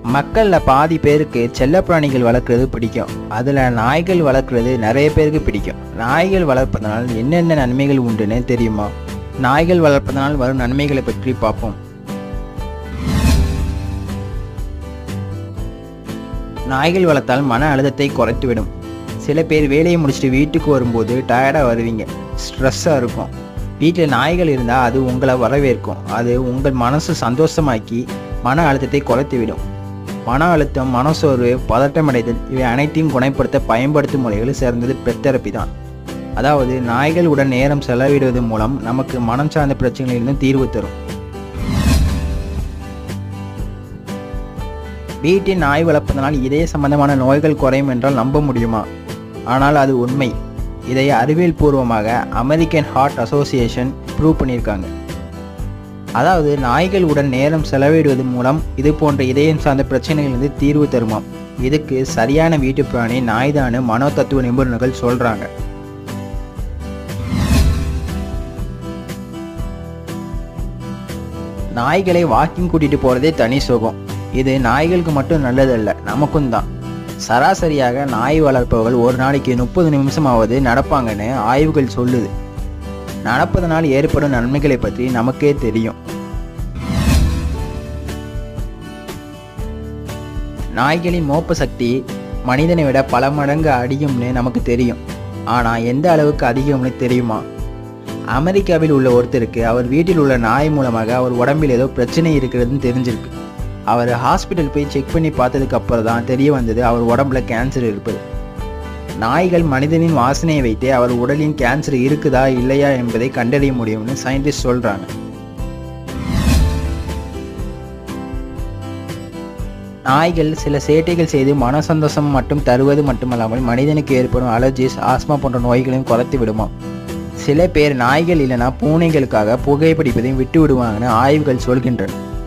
மக்களில் பாதி பேருக்கு செல்லப்பிராணிகள் வளர்க்குறது பிடிக்கும் அதில் நாய்கள் வளர்க்குறது நிறைய பேருக்கு பிடிக்கும் நாய்கள் வளர்ப்பதனால் என்னென்ன நன்மைகள் உண்டுன்னு தெரியுமா நாய்கள் வளர்ப்பதனால் வரும் நன்மைகளை பற்றி பார்ப்போம் நாய்கள் வளர்த்தால் மன அழுத்தத்தை குறைத்துவிடும் சில பேர் வேலையை முடிச்சுட்டு வீட்டுக்கு வரும்போது டயர்டாக வருவீங்க ஸ்ட்ரெஸ்ஸாக இருக்கும் வீட்டில் நாய்கள் இருந்தால் அது உங்களை வரவேற்கும் அது உங்கள் மனசு சந்தோஷமாக்கி மன அழுத்தத்தை குறைத்துவிடும் மன அழுத்தம் மனசோர்வு பதட்டமடைதல் இவை அனைத்தையும் குணப்படுத்த பயன்படுத்தும் முறைகள் சேர்ந்தது பெத்தெரப்பி தான் அதாவது நாய்களுடன் நேரம் செலவிடுவது மூலம் நமக்கு மனம் சார்ந்த பிரச்சனைகளிலிருந்து தீர்வு தரும் வீட்டில் நாய் வளர்ப்பதனால் இதய சம்பந்தமான நோய்கள் குறையும் என்றால் நம்ப முடியுமா ஆனால் அது உண்மை இதை அறிவியல் பூர்வமாக அமெரிக்கன் ஹார்ட் அசோசியேஷன் ப்ரூவ் பண்ணியிருக்காங்க அதாவது நாய்கள் உடன் நேரம் செலவிடுவது மூலம் இது போன்ற இதயம் சார்ந்த பிரச்சனைகளிலிருந்து தீர்வு தருமாம் இதுக்கு சரியான வீட்டு பிராணி நாய்தானு மனோ தத்துவ நிபுணர்கள் சொல்றாங்க நாய்களை வாக்கிங் கூட்டிட்டு போறதே தனி சுகம் இது நாய்களுக்கு மட்டும் நல்லதல்ல நமக்கும் தான் சராசரியாக நாய் வளர்ப்பவர்கள் ஒரு நாளைக்கு முப்பது நிமிஷமாவது நடப்பாங்கன்னு ஆய்வுகள் சொல்லுது நடப்பதனால் ஏற்படும் நன்மைகளை பற்றி நமக்கே தெரியும் நாய்களின் மோப்ப சக்தி மனிதனை விட பல மடங்கு அதிகம்னு நமக்கு தெரியும் ஆனால் எந்த அளவுக்கு அதிகம்னு தெரியுமா அமெரிக்காவில் உள்ள ஒருத்தருக்கு அவர் வீட்டில் உள்ள நாய் மூலமாக அவர் உடம்பில் ஏதோ பிரச்சனை இருக்கிறதுன்னு தெரிஞ்சிருக்கு அவர் ஹாஸ்பிட்டல் போய் செக் பண்ணி பார்த்ததுக்கு அப்புறம் தான் தெரிய வந்தது அவர் உடம்புல கேன்சர் இருப்பது நாய்கள் மனிதனின் வாசனையை வைத்தே அவர் உடலின் கேன்சர் இருக்குதா இல்லையா என்பதை கண்டறிய முடியும்னு சயின்டிஸ்ட் சொல்றாங்க நாய்கள் சில சேட்டைகள் செய்து மன சந்தோஷம் மட்டும் தருவது மட்டுமல்லாமல் மனிதனுக்கு ஏற்படும் அலர்ஜிஸ் ஆஸ்மா போன்ற நோய்களையும் குறைத்து விடுமாம் சில பேர் நாய்கள் இல்லைனா பூனைகளுக்காக புகைப்பிடிப்பதையும் விட்டு விடுவாங்கன்னு ஆய்வுகள் சொல்கின்றன